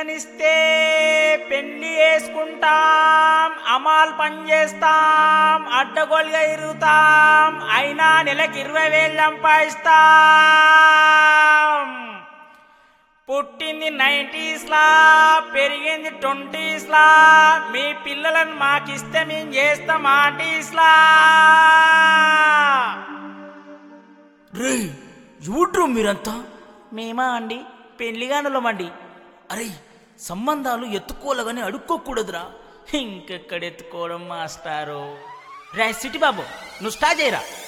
పిల్లనిస్తే పెళ్లి వేసుకుంటాం అమాల్ పని చేస్తాం అడ్డగోలుగా ఇరుగుతాం అయినా నెలకి ఇరవై వేలు సంపాదిస్తాం పుట్టింది నైంటీస్ లా పెరిగింది ట్వంటీస్ లా మీ పిల్లలను మాకిస్తే మేము చేస్తాం ఆంటీస్ లా రే ఎవడ్రు మీరంతా మేమా అండి పెళ్లిగానులమండి అరే సంబంధాలు ఎత్తుకోలేగానే అడుక్కోకూడదురా ఇంకెక్కడ ఎత్తుకోవడం మాస్టారు రే సిటీ బాబు నువ్వు స్టార్ట్ చేయరా